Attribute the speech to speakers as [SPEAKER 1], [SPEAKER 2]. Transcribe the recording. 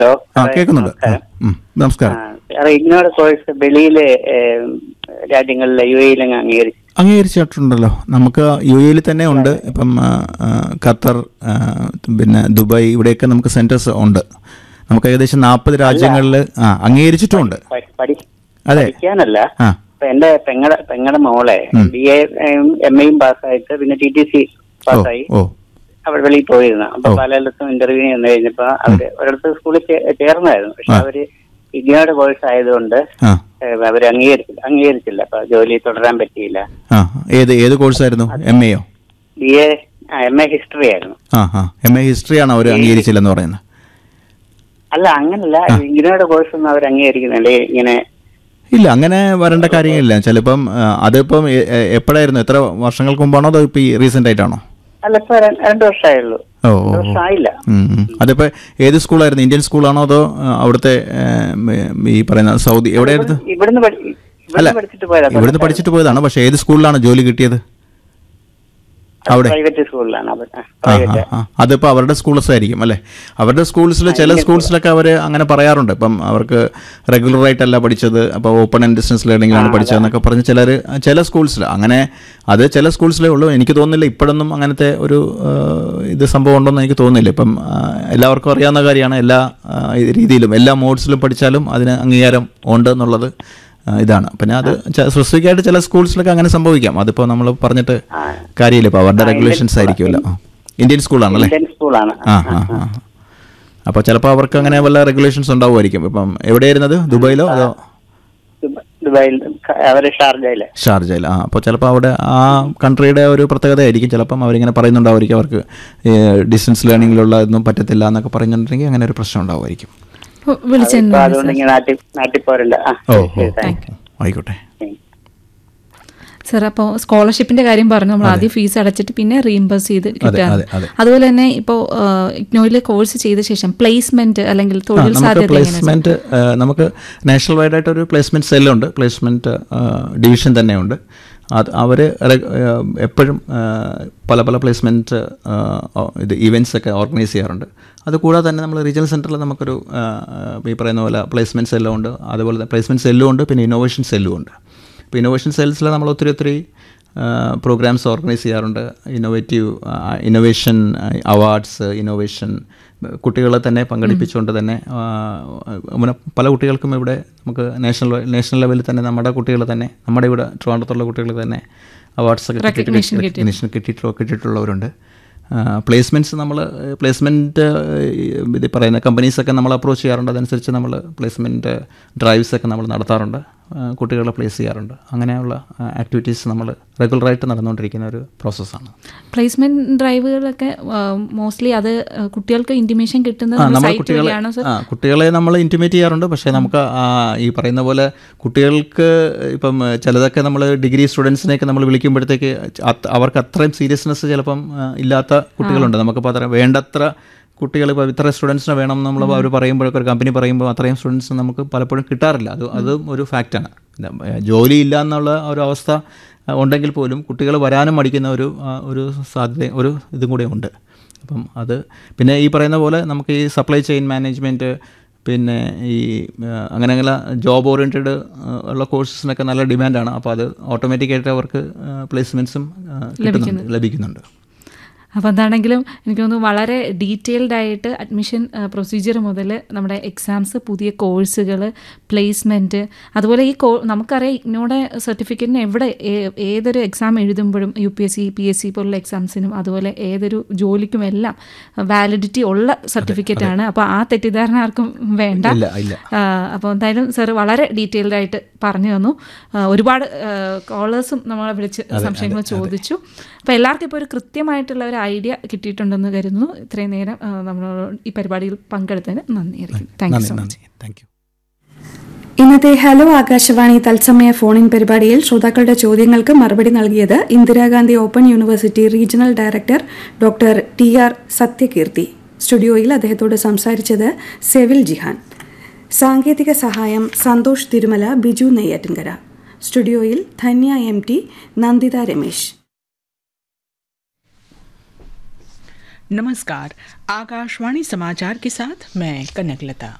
[SPEAKER 1] Hello
[SPEAKER 2] ആ കേൾക്കുന്നുണ്ട് ആ, ഉം, നമസ്കാരം
[SPEAKER 1] സാറേ ഇഗ്നോർ കോഴ്സ് വെളിയിലെ ഏം, രാജ്യങ്ങളിലെ യു എയിലങ്ങ് അംഗീകരിച്ചു
[SPEAKER 2] അംഗീകരിച്ചിട്ടുണ്ടല്ലോ നമുക്ക് യു എയിൽ തന്നെ ഉണ്ട് ഇപ്പം ആ, ആ, ഖത്തർ ആ, പിന്നെ ദുബായ് ഇവിടെയൊക്കെ നമുക്ക് സെന്റേഴ്സ് ഉണ്ട് നമുക്ക് ഏകദേശം നാൽപ്പത് രാജ്യങ്ങളിൽ ആ അംഗീകരിച്ചിട്ടുമുണ്ട്
[SPEAKER 1] പ- പഠി
[SPEAKER 2] അതെ
[SPEAKER 1] പഠിക്കാനല്ല
[SPEAKER 2] ആ
[SPEAKER 1] ഇപ്പൊ എന്റെ പെങ്ങടെ പെങ്ങടെ മോളെ ബി എ എം എയും പാസ്സായിട്ട് പിന്നെ ടി ടി സി
[SPEAKER 2] ഓ
[SPEAKER 1] പാസ്സായി
[SPEAKER 2] ഓ
[SPEAKER 1] അവർ വെളിയിൽ പോയിരുന്നു അപ്പൊ പലയിടത്തും ഇന്റർവ്യൂ ചെന്ന് കഴിഞ്ഞപ്പോ അവര് ഒരിടത്ത് സ്കൂളിൽ ചേ- ചേർന്നായിരുന്നു പക്ഷെ അവര് ഇഗ്നോയുടെ കോഴ്സ് ആയതുകൊണ്ട്
[SPEAKER 2] ആ
[SPEAKER 1] ഏഹ്, അവര് അംഗീകരിച്ചില്ല അംഗീകരിച്ചില്ല അപ്പൊ ജോലി തുടരാൻ പറ്റിയില്ല
[SPEAKER 2] ആ ഏത് ഏത് കോഴ്സായിരുന്നു എം എയോ
[SPEAKER 1] B A M A history ആയിരുന്നു
[SPEAKER 2] ആ ആ എം എ ഹിസ്റ്ററിയാണ് അവർ അംഗീകരിച്ചില്ലെന്ന് പറയുന്നത്
[SPEAKER 1] അല്ല അങ്ങനല്ല ഇഗ്നോയുടെ കോഴ്സ് ഒന്നും അവർ അംഗീകരിക്കുന്നില്ലേ ഇങ്ങനെ
[SPEAKER 2] ഇല്ല അങ്ങനെ വരേണ്ട കാര്യങ്ങളില്ല ചിലപ്പം ആ, അതിപ്പം എ- എ- എപ്പോഴായിരുന്നു എത്ര വർഷങ്ങൾക്ക് മുമ്പാണോ അതോ ഇപ്പം ഈ റീസെൻ്റ് ആയിട്ടാണോ
[SPEAKER 1] അല്ല ഇപ്പൊ ര- രണ്ടു വർഷമായുള്ളൂ
[SPEAKER 2] ഓ ഓ,
[SPEAKER 1] രണ്ടു
[SPEAKER 2] ഓ.
[SPEAKER 1] വർഷമായില്ല
[SPEAKER 2] ഉം, ഉം. അതിപ്പോ ഏത് സ്കൂളായിരുന്നു ഇന്ത്യൻ സ്കൂളാണോ അതോ ആ, അവിടുത്തെ ആ, ഉം, ഈ പറയുന്ന സൗദി എവിടെയായിരുന്നു
[SPEAKER 1] ഇവിടുന്ന് പഠി-
[SPEAKER 2] അല്ല
[SPEAKER 1] ഇവിടുന്ന് പഠിച്ചിട്ട് പോയതാ
[SPEAKER 2] ഇവിടുന്ന് പഠിച്ചിട്ട് പോയതാണ് പക്ഷേ ഏത് സ്കൂളിലാണ് ജോലി കിട്ടിയത് അവിടെ
[SPEAKER 1] പ്രൈവറ്റ് സ്കൂളിലാണ് അവർ ആ,
[SPEAKER 2] ആ
[SPEAKER 1] പ്രൈവറ്റ്
[SPEAKER 2] ആ, ആ. അതിപ്പോൾ അവരുടെ സ്കൂൾസ് ആയിരിക്കും അല്ലേ അവരുടെ സ്കൂൾസിൽ ചില സ്കൂൾസിലൊക്കെ അവർ അങ്ങനെ പറയാറുണ്ട് ഇപ്പം അവർക്ക് റെഗുലർ ആയിട്ടല്ല പഠിച്ചത് അപ്പോൾ ഓപ്പൺ ആൻഡ് ഡിസ്റ്റൻസ് ലേണിംഗിലാണ് പഠിച്ചതെന്നൊക്കെ പറഞ്ഞ് ചിലർ ചില സ്കൂൾസിൽ അങ്ങനെ അത് ചില സ്കൂൾസിലേ ഉള്ളൂ എനിക്ക് തോന്നുന്നില്ല ഇപ്പോഴൊന്നും അങ്ങനത്തെ ഒരു ആ, ഇത് സംഭവം ഉണ്ടെന്ന് എനിക്ക് തോന്നുന്നില്ല ഇപ്പം ആ, എല്ലാവർക്കും അറിയാവുന്ന കാര്യമാണ് എല്ലാ ആ, രീതിയിലും എല്ലാ മോഡ്സിലും പഠിച്ചാലും അതിന് അംഗീകാരം ഉണ്ട് എന്നുള്ളത് ആ, ഇതാണ് പിന്നെ അത് സ്പെസിഫിക് ആയിട്ട് ചില സ്കൂൾസിലൊക്കെ അങ്ങനെ സംഭവിക്കാം അതിപ്പോൾ നമ്മൾ പറഞ്ഞിട്ട് കാര്യമില്ല ഇപ്പോൾ അവരുടെ റെഗുലേഷൻസ് ആയിരിക്കുമല്ലോ ആ. ഇന്ത്യൻ സ്കൂളാണല്ലേ
[SPEAKER 1] ഇന്ത്യൻ സ്കൂളാണ്
[SPEAKER 2] ആ ആ ആ അപ്പോൾ ചിലപ്പോൾ അവർക്ക് അങ്ങനെ വല്ല റെഗുലേഷൻസ് ഉണ്ടാവുമായിരിക്കും ഇപ്പം എവിടെയായിരുന്നത് ദുബായിലോ അതോ
[SPEAKER 1] ദുബ- ദുബായിൽ ക- അവര് ഷാർജയില്
[SPEAKER 2] ഷാർജയിൽ ആ അപ്പോൾ ചിലപ്പോൾ അവിടെ ആ കൺട്രിയുടെ ഒരു പ്രത്യേകതയായിരിക്കും ചിലപ്പം അവരിങ്ങനെ പറയുന്നുണ്ടാവുമായിരിക്കും അവർക്ക് ഡിസ്റ്റൻസ് ലേണിങ്ങിലുള്ള ഒന്നും പറ്റത്തില്ല എന്നൊക്കെ പറയുന്നുണ്ടെങ്കിൽ അങ്ങനെ ഒരു പ്രശ്നം ഉണ്ടാവുമായിരിക്കും
[SPEAKER 3] അപ്പോൾ
[SPEAKER 1] ഇപ്പൊ
[SPEAKER 3] വിളിച്ചെന്നു
[SPEAKER 1] അതുകൊണ്ട് ഇങ്ങനെ നാട്ടിൽ നാട്ടിൽ പോരണ്ട ആ
[SPEAKER 2] ഓ
[SPEAKER 1] ശരി,
[SPEAKER 2] ഓ
[SPEAKER 1] താങ്ക്
[SPEAKER 2] ഓ, ആയിക്കോട്ടെ
[SPEAKER 1] യു.
[SPEAKER 3] സാർ അപ്പോൾ സ്കോളർഷിപ്പിന്റെ കാര്യം പറഞ്ഞു നമ്മൾ ആദ്യം ഫീസ് അടച്ചിട്ട് പിന്നെ റീംബേഴ്സ് ചെയ്ത് കിട്ടുകയാണ്
[SPEAKER 2] അതെ, അതെ.
[SPEAKER 3] അതുപോലെ തന്നെ ഇപ്പോൾ ഇഗ്നോയിൽ കോഴ്സ് ചെയ്ത ശേഷം പ്ലേസ്മെന്റ് അല്ലെങ്കിൽ
[SPEAKER 2] ആ,
[SPEAKER 3] തൊഴിൽ
[SPEAKER 2] നമുക്ക്
[SPEAKER 3] സാധ്യത എങ്ങനെയാണ്
[SPEAKER 2] പ്ലേസ്മെന്റ് നമുക്ക് നാഷണൽ വൈഡ് ആയിട്ട് ഒരു പ്ലേസ്മെന്റ് സെല്ലുണ്ട് പ്ലേസ്മെന്റ് ഡിവിഷൻ തന്നെയുണ്ട് അത് അവർ എപ്പോഴും പല പല പ്ലേസ്മെന്റ് ഇത് ഇവൻറ്റ്സ് ഒക്കെ ഓർഗനൈസ് ചെയ്യാറുണ്ട് അതുകൂടാതെ തന്നെ നമ്മൾ റീജിയണൽ സെൻറ്ററിൽ നമുക്കൊരു ആ, ഈ പറയുന്ന പോലെ പ്ലേസ്മെന്റ് സെല്ലും ഉണ്ട് അതുപോലെ തന്നെ പ്ലേസ്മെന്റ് സെല്ലും ഉണ്ട് പിന്നെ ഇന്നോവേഷൻ സെല്ലും ഉണ്ട് ഇപ്പോൾ ഇന്നോവേഷൻ സെൽസിൽ നമ്മൾ ഒത്തിരി ഒത്തിരി പ്രോഗ്രാംസ് ഓർഗനൈസ് ചെയ്യാറുണ്ട് ഇന്നോവേറ്റീവ് ഇന്നോവേഷൻ അവാർഡ്സ് ഇന്നോവേഷൻ കുട്ടികളെ തന്നെ പങ്കെടുപ്പിച്ചുകൊണ്ട് തന്നെ ആ, അങ്ങനെ പല കുട്ടികൾക്കും ഇവിടെ നമുക്ക് നാഷണൽ നാഷണൽ ലെവലിൽ തന്നെ നമ്മുടെ കുട്ടികൾ തന്നെ നമ്മുടെ ഇവിടെ ട്രിവാൻഡ്രത്തുള്ള കുട്ടികൾ തന്നെ അവാർഡ്സ് ഒക്കെ
[SPEAKER 3] Recognition
[SPEAKER 2] കിട്ടിയിട്ട് റെക്കഗ്നീഷൻ കിട്ടിയിട്ടുള്ള കിട്ടിയിട്ടുള്ളവരുണ്ട് പ്ലേസ്മെൻറ്റ്സ് നമ്മൾ പ്ലേസ്മെൻറ്റ് ഇത് പറയുന്ന കമ്പനീസൊക്കെ നമ്മൾ അപ്രോച്ച് ചെയ്യാറുണ്ട് അതനുസരിച്ച് നമ്മൾ പ്ലേസ്മെൻറ്റ് ഡ്രൈവ്സ് ഒക്കെ നമ്മൾ നടത്താറുണ്ട് ആ, കുട്ടികളെ പ്ലേസ് ചെയ്യാറുണ്ട് അങ്ങനെയുള്ള ആക്ടിവിറ്റീസ് നമ്മൾ റെഗുലറായിട്ട് നടന്നുകൊണ്ടിരിക്കുന്ന ഒരു പ്രോസസ്സാണ്
[SPEAKER 3] പ്ലേസ്മെന്റ് ഡ്രൈവുകളൊക്കെ മോസ്റ്റ്ലി അത് ആ, കുട്ടികൾക്ക് ഇന്റിമേഷൻ കിട്ടുന്നത്
[SPEAKER 2] ആ നമ്മൾ
[SPEAKER 3] സൈറ്റ്
[SPEAKER 2] കുട്ടികളെ
[SPEAKER 3] വഴിയാണോ സർ
[SPEAKER 2] ആ കുട്ടികളെ നമ്മൾ ഇൻറ്റിമേറ്റ് ചെയ്യാറുണ്ട് പക്ഷേ നമുക്ക് ആ, ഈ പറയുന്ന പോലെ കുട്ടികൾക്ക് ഇപ്പം ചിലതൊക്കെ നമ്മൾ ഡിഗ്രി സ്റ്റുഡൻസിനെയൊക്കെ നമ്മൾ വിളിക്കുമ്പോഴത്തേക്ക് അത് അവർക്ക് അത്രയും സീരിയസ്നെസ് ചിലപ്പം ആ, ഇല്ലാത്ത കുട്ടികളുണ്ട് നമുക്കിപ്പോൾ അത്ര വേണ്ടത്ര കുട്ടികൾ ഇപ്പോൾ ഇത്ര സ്റ്റുഡൻസിനെ വേണം നമ്മൾ അവർ പറയുമ്പോഴൊക്കെ ഒരു കമ്പനി പറയുമ്പോൾ അത്രയും സ്റ്റുഡൻസ് നമുക്ക് പലപ്പോഴും കിട്ടാറില്ല അത് അതും ഒരു ഫാക്റ്റാണ് ജോലി ഇല്ല എന്നുള്ള ഒരു അവസ്ഥ ആ, ഉണ്ടെങ്കിൽ പോലും കുട്ടികൾ വരാനും മടിക്കുന്ന ഒരു ആ, ഒരു സാധ്യത ഒരു ഇതും കൂടെ ഉണ്ട് അപ്പം അത് പിന്നെ ഈ പറയുന്ന പോലെ നമുക്ക് ഈ സപ്ലൈ ചെയിൻ മാനേജ്മെൻറ്റ് പിന്നെ ഈ ആ, അങ്ങനെ അങ്ങനെ ജോബ് ഓറിയൻറ്റഡ് ഉള്ള കോഴ്സസിനൊക്കെ നല്ല ഡിമാൻഡാണ് അപ്പോൾ അത് ഓട്ടോമാറ്റിക്കായിട്ട് അവർക്ക് പ്ലേസ്മെൻറ്റ്സും ലഭിക്കുന്നുണ്ട് ലഭിക്കുന്നുണ്ട്
[SPEAKER 3] അപ്പോൾ എന്താണെങ്കിലും എനിക്ക് തോന്നുന്നു വളരെ ഡീറ്റെയിൽഡ് ആയിട്ട് അഡ്മിഷൻ പ്രൊസീജിയർ മുതൽ നമ്മുടെ എക്സാംസ് പുതിയ കോഴ്സുകൾ പ്ലേസ്മെൻറ്റ് അതുപോലെ ഈ കോ നമുക്കറിയാം ഇഗ്നോയുടെ സർട്ടിഫിക്കറ്റിന് എവിടെ ഏ- ഏതൊരു എക്സാം എഴുതുമ്പോഴും U P S C P S C പോലുള്ള എക്സാംസിനും അതുപോലെ ഏതൊരു ജോലിക്കും എല്ലാം വാലിഡിറ്റി ഉള്ള സർട്ടിഫിക്കറ്റ് ആണ് അപ്പോൾ ആ തെറ്റിദ്ധാരണ ആർക്കും വേണ്ട
[SPEAKER 2] ഇല്ല ഇല്ല
[SPEAKER 3] അപ്പോൾ എന്തായാലും സാർ വളരെ ഡീറ്റെയിൽഡ് ആയിട്ട് പറഞ്ഞു തന്നു ആ, ഒരുപാട് കോളേഴ്സും നമ്മളെ വിളിച്ച് സംശയങ്ങൾ ചോദിച്ചു അപ്പോൾ എല്ലാവർക്കും ഇപ്പോൾ ഒരു കൃത്യമായിട്ടുള്ള ഒരു ഐഡിയ കിട്ടിയിട്ടുണ്ടെന്ന് കരുതുന്നു ഇത്രയും നേരം ആ, നമ്മൾ ഈ പരിപാടിയിൽ പങ്കെടുത്തതിന് നന്ദിയായിരിക്കും താങ്ക് യു
[SPEAKER 2] നന്ദി
[SPEAKER 3] സോ മച്ച്
[SPEAKER 2] നന്ദി താങ്ക് യു
[SPEAKER 4] ഇന്നത്തെ ഹലോ ആകാശവാണി തത്സമയ ഫോണിൻ പരിപാടിയിൽ ശ്രോതാക്കളുടെ ചോദ്യങ്ങൾക്ക് മറുപടി നൽകിയത് Indira Gandhi open university regional director doctor T R Sathyakeerthi സ്റ്റുഡിയോയിൽ അദ്ദേഹത്തോട് സംസാരിച്ചത് സെവിൽ ജിഹാൻ സാങ്കേതിക സഹായം സന്തോഷ് തിരുമല ബിജു നെയ്യാറ്റിൻകര സ്റ്റുഡിയോയിൽ ധന്യ എം ടി നന്ദിത രമേശ്
[SPEAKER 5] नमस्कार आकाशवाणी समाचार के साथ मैं कनकलता